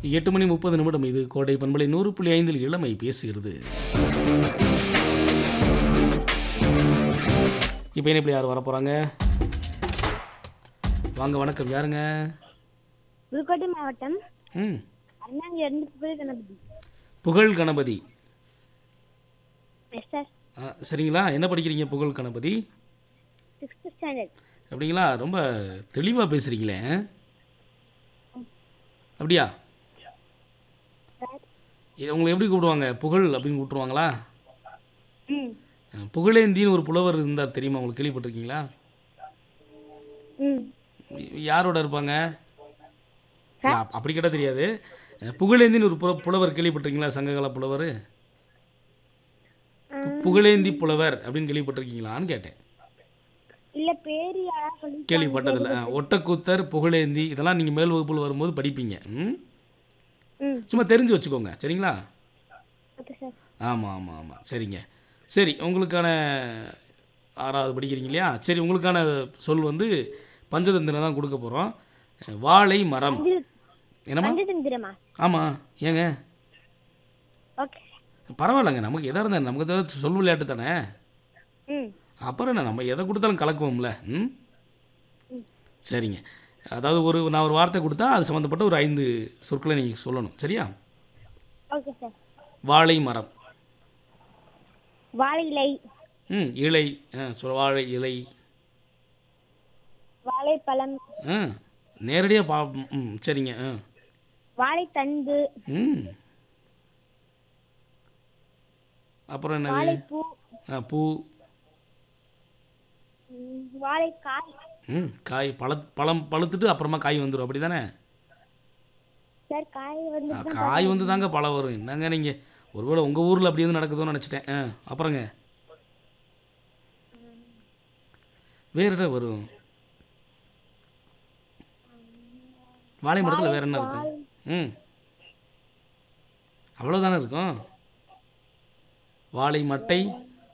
எட்டு மணி முப்பது நிமிடம் இது கோடை பண்பலை நூறு புள்ளி ஐந்தில் இளமை பேசுகிறது இப்போ என்ன இப்படி யார் வர போகிறாங்க வாங்க வணக்கம் யாருங்க புதுக்கோட்டை மாவட்டம் ம் அருணாங்கிலிருந்து புகழ் கணபதி புகழ் கணபதி எஸ் சார் ஆ, சரிங்களா என்ன படிக்கிறீங்க புகழ் கணபதி சிக்ஸ்த் ஸ்டாண்டர்ட் அப்படிங்களா ரொம்ப தெளிவாக பேசுகிறீங்களே அப்படியா சார் இது உங்களை எப்படி கூப்பிடுவாங்க புகழ் அப்படின்னு கூப்பிட்டுருவாங்களா ம் அஹ், புகழேந்தின்னு ஒரு புலவர் இருந்தார் தெரியுமா உங்களுக்கு கேள்விப்பட்டிருக்கீங்களா ம் யாரோட இருப்பாங்க இல்ல, அப்- அப்படி கேட்டால் தெரியாது அஹ், புகழேந்தின்னு ஒரு புல புலவர் கேள்விப்பட்டிருக்கீங்களா சங்ககால புலவர் புகழேந்தி புலவர் அப்படின்னு கேள்விப்பட்டிருக்கீங்களான்னு கேட்டேன் இல்ல பேரு யாரா சொல்லி கேள்விப்பட்டதில்ல அஹ், ஒட்டக்கூத்தர் புகழேந்தி இதெல்லாம் நீங்கள் மேல் வகுப்பில் வரும்போது படிப்பீங்க ம் ம் சும்மா தெரிஞ்சு வச்சுக்கோங்க சரிங்களா ஓகே சார் ஆமாம் ஆமாம் ஆமாம் சரிங்க சரி உங்களுக்கான ஆறாவது படிக்கிறீங்க இல்லையா சரி உங்களுக்கான சொல் வந்து பஞ்சதந்திரம் தான் கொடுக்க போகிறோம் வாழை மரம் என்னம்மா பஞ்சதந்திரமா ஆமாம் ஏங்க ஓகே பரவாயில்லைங்க நமக்கு எதாக இருந்தால் நமக்கு ஏதாவது சொல் விளையாட்டு தானே ம் அப்புறம் என்ன நம்ம எதை கொடுத்தாலும் கலக்குவோம்ல ம் சரிங்க அதாவது ஒரு நான் ஒரு வார்த்தை கொடுத்தா அது சம்மந்தப்பட்ட ஒரு ஐந்து சொற்களை நீங்கள் சொல்லணும் சரியா ஓகே சார் வாழை மரம் வாழை இலை ம் இலை ஆ சொல் வாழை இலை வாழைப்பழம் ஆ நேரடியாக பா ம் சரிங்க ஆ வாழைத்தண்டு ம் அப்புறம் என்னது வாழைப்பூ ஆ பூ ம், வாழைக்காய் ம் காய் பழ பழம் பழுத்துட்டு அப்புறமா காய் வந்துடும் அப்படி தானே சார் காய் வந்து ஆ, காய் வந்து தாங்க பழம் வரும் என்னங்க நீங்கள் ஒருவேளை உங்கள் ஊரில் அப்படி வந்து நடக்குதோன்னு நினச்சிட்டேன் ஆ அப்புறங்க வேறு என்ன வரும் வாழை மரத்தில் வேறு என்ன இருக்கும் ம் அவ்வளோதானே இருக்கும் வாழை மட்டை